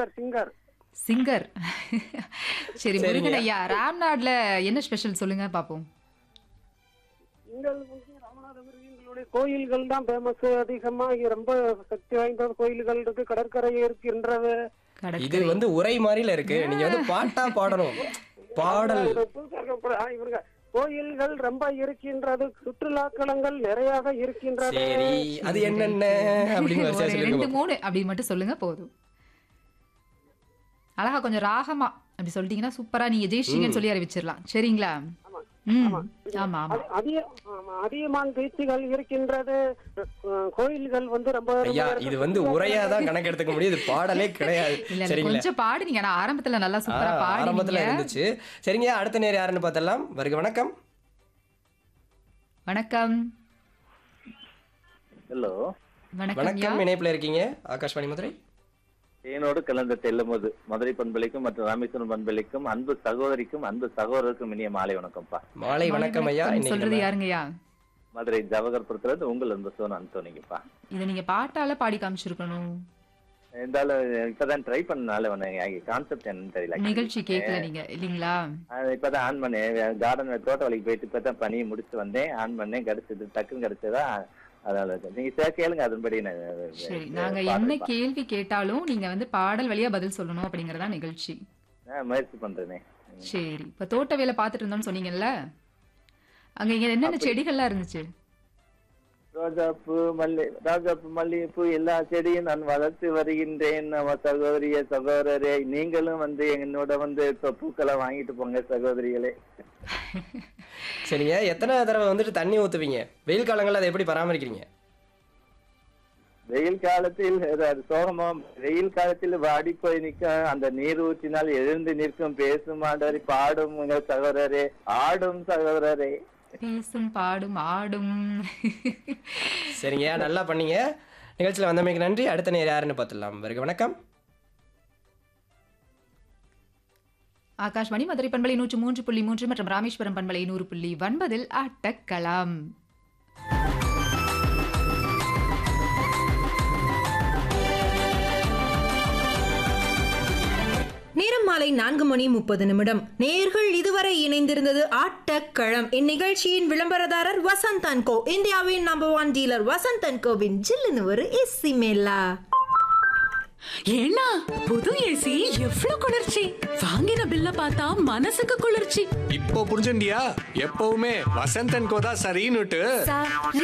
Singer singer singer சரி சரிங்க. முருகன் ஐயா ராம்நாட்ல என்ன ஸ்பெஷல் சொல்லுங்க பாப்போம் எங்கள் வந்து ராமநாதபுரம் எங்களுடைய கோயில்கள் தான் ஃபேமஸ் அதிகமா இங்க ரொம்ப சக்தி வாய்ந்த கோயில்கள் இருக்கு கடற்கரை இருக்கின்றது இது கடற்கரை வந்து உரை மாதிரில இருக்கு நீங்க வந்து பாட்டா பாடணும் பாடல் ஆ, இவருங்க கோயில்கள் ரொம்ப இருக்கின்றது சுற்றுலாக்களங்கள் நிறையாக இருக்கின்றது சரி அது என்னென்ன அப்படின்னு வரிசையா ஒரு சொல்லிருங்க ரெண்டு மூணு அப்படி மட்டும் சொல்லுங்க போதும் அழகா கொஞ்சம் ராகமா அப்படி சொல்லிட்டீங்கன்னா சூப்பரா நீங்க ஜெயிச்சிங்கன்னு சொல்லி அறிவிச்சிடலாம் சரிங்களா ம் ஆமா ஆமா அது- அதிக ஆமா, அதிகமான பீச்சுகள் இருக்கின்றது அஹ், கோயில்கள் வந்து ரொம்ப ரொம்ப ஐயா இது வந்து உரையா தான் கணக்கு எடுத்துக்க முடியும் இது பாடலே கிடையாது இல்ல இல்ல சரிங்களா கொஞ்சம் பாடுனீங்க ஆனா ஆரம்பத்துல நல்லா சூப்பரா ஆ, ஆரம்பத்துல பாடுனீங்க இருந்துச்சு சரிங்க அடுத்த நேரம் யாருன்னு பார்த்தலாம் வருக வணக்கம் வணக்கம் ஹலோ வணக்கம் யா வணக்கம் இணைப்புல இருக்கீங்க ஆகாஷ்வாணி மதுரை தேனோடு கலந்த தெல்லும்போது மதுரை பண்பலைக்கும் மற்றும் ராமேஸ்வரம் பண்பலைக்கும் அன்பு சகோதரிக்கும் அன்பு சகோதரருக்கும் இனிய மாலை வணக்கம்ப்பா மாலை வணக்கம் ஐயா இன்னைக்கு சொல்றது நம்ம- யாருங்கய்யா மதுரை ஜவகர்புரத்துல இருந்து உங்கள் அன்பு சோன் அந்தோனிங்கப்பா இத நீங்க பாட்டால பாடி காமிச்சிருக்கணும் இருந்தாலும் இப்பதான் ட்ரை பண்ணனால கான்செப்ட் என்னன்னு தெரியல நிகழ்ச்சி கேட்கல நீங்க இல்லீங்களா அது இப்பதான் ஆன் பண்ணேன் கார்டன் தோட்ட வழிக்கு போயிட்டு இப்பதான் பணியை முடிச்சு வந்தேன் ஆன் பண்ணேன் கிடைச்சது டக்குன்னு கிடைச்சதா அதனால நீங்க சே- கேளுங்க அதன்படி நான் சரி நாங்க பாடுறேன்ப்பா. என்ன கேள்வி கேட்டாலும் நீங்க வந்து பாடல் வழியா பதில் சொல்லணும் அப்படிங்கறதா நிகழ்ச்சி ஆ, முயற்சி பண்றேனே சரி இப்ப தோட்ட வேலை பார்த்துட்டு இருந்தோம்னு சொன்னீங்கல்ல அங்க இங்க என்னென்ன செடிகள்லாம் இருந்துச்சு ரோஜாப்பூ மல்லி ரோஜாப்பூ மல்லிகைப்பூ எல்லா செடியும் நான் வளர்த்து வருகின்றேன் நம்ம சகோதரிய சகோதரரே நீங்களும் வந்து என்னோட வந்து இப்ப பூக்களை வாங்கிட்டு போங்க சகோதரிகளே சரிங்க எத்தனை தடவை வந்துட்டு தண்ணி ஊத்துவீங்க வெயில் காலங்கள்ல அதை எப்படி பராமரிக்கிறீங்க வெயில் காலத்தில் அது சோகமா வெயில் காலத்தில் வாடி போய் நிற்கும் அந்த நீர் ஊற்றினால் எழுந்து நிற்கும் பேசும் ஆடரி பாடும் உங்கள் சகோதரரே ஆடும் சகோதரரே பேசும் பாடும் ஆடும் சரிங்க நல்லா பண்ணீங்க நிகழ்ச்சியில் வந்தமைக்கு நன்றி அடுத்த நேரம் யாருன்னு பார்த்துடலாம் வருக வணக்கம் ஆகாஷ்வாணி மதுரை பண்பலை நூற்று மூன்று புள்ளி மூன்று மற்றும் ராமேஸ்வரம் பண்பலை நூறு புள்ளி ஒன்பதில் ஆட்டக்கலாம் நேரம் மாலை நான்கு மணி முப்பது நிமிடம் நேர்கள் இதுவரை இணைந்திருந்தது ஆட்டக்களம் இந்நிகழ்ச்சியின் விளம்பரதாரர் வசந்த் அண்ட் கோ இந்தியாவின் number one dealer Vasanth and கோவின் ஜில்லுன்னு ஒரு ஏசி மேலா ஏன்னா புது ஏசி எவ்ளோ குளிர்ச்சி வாங்கின பில்ல பார்த்தா மனசுக்கு குளிர்ச்சி இப்போ புரிஞ்சுண்டியா எப்பவுமே வசந்தன் கோதா சரின்னுட்டு